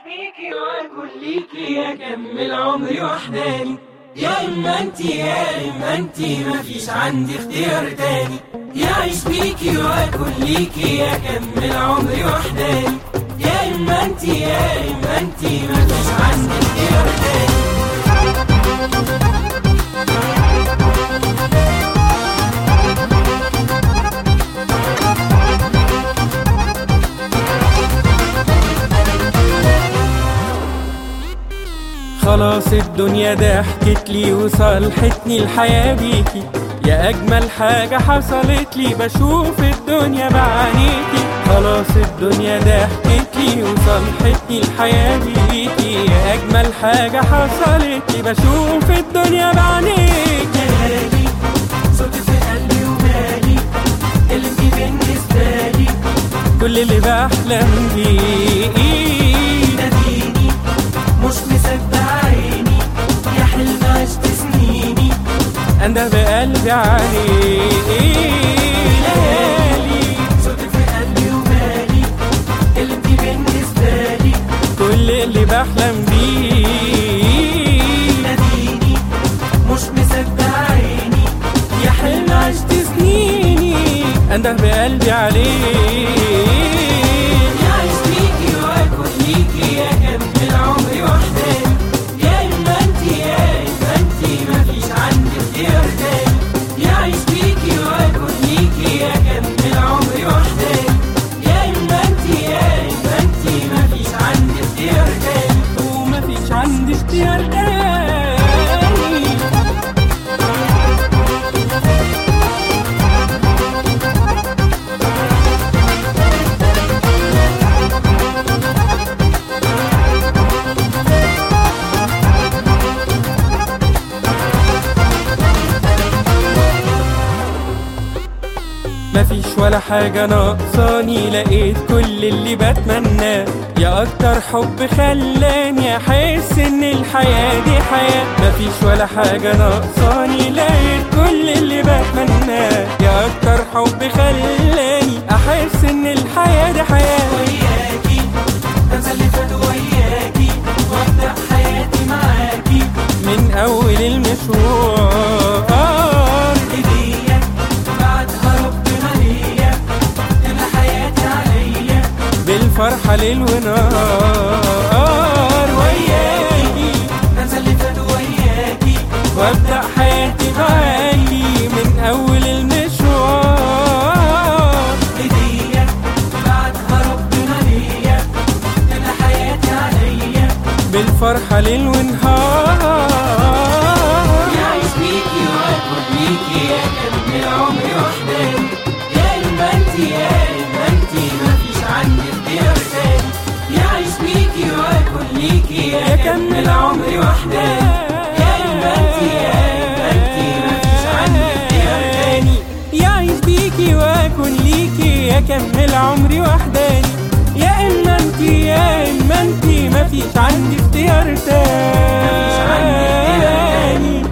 بيكي واكل ليكي اكمل عمري وحداني يا اما انت يا اما انت مفيش عندي اختيار تاني يعيش بيكي واكل ليكي اكمل عمري وحداني يا اما انت يا اما انت مفيش عندي اختيار تاني خلاص الدنيا ضحكت لي وصالحتني الحياة بيكي يا أجمل حاجة حصلت لي بشوف الدنيا بعينيكي خلاص الدنيا ضحكت لي وصالحتني الحياة بيكي يا أجمل حاجة حصلت لي بشوف الدنيا بعينيكي هادي صوتي في قلبي ومالي اللي انتي بالنسبة لي كل اللي بحلم بيه ناديني مش مصدق عيني يا حلم عشت سنيني انا بقلبي عليك ليالي صوتي في قلبي ومالي اللي انتي بالنسبة لي كل اللي بحلم بيه ناديني مش مصدق عيني يا حلم عشت سنيني انا بقلبي عليك يعيش ليكي واكل ليكي اكمل عمري وحداني يا اما انت يا اما انت مفيش عندي اختيار تاني يعيش ليكي واكل ليكي اكمل عمري وحداني يا اما انت يا اما انت مفيش عندي اختيار تاني ومفيش عندي اختيار تاني مفيش ولا حاجة ناقصاني لقيت كل اللي بتمناه يا أكتر حب خلاني أحس إن الحياة دي حياة مفيش ولا حاجة ناقصاني لقيت كل اللي بتمناه يا أكتر حب خلاني أحس إن الحياة دي حياة وياكي أنسى اللي فات وياكي وأبدأ حياتي معاكي من أول المشوار هدية بعدها ربنا ليا تبقى حياتي عليا بالفرحة ليل ونهار وياكي انسى اللي فات وياكي وابدأ حياتي معاكي من أول المشوار هدية بعدها ربنا ليا تبقى حياتي عليا بالفرحة ليل ونهار يعيش بيكي واكل بيكي اكمل عمري وحداني يا اما انت يا اما انت مفيش عندي اختيار تاني يعيش بيكي واكل ليكي اكمل عمري وحداني يا اما انت يا اما انت مفيش عندي اختيار تاني يعيش بيكي واكل ليكي اكمل عمري وحداني يا اما انت يا اما انت مفيش عندي اختيار تاني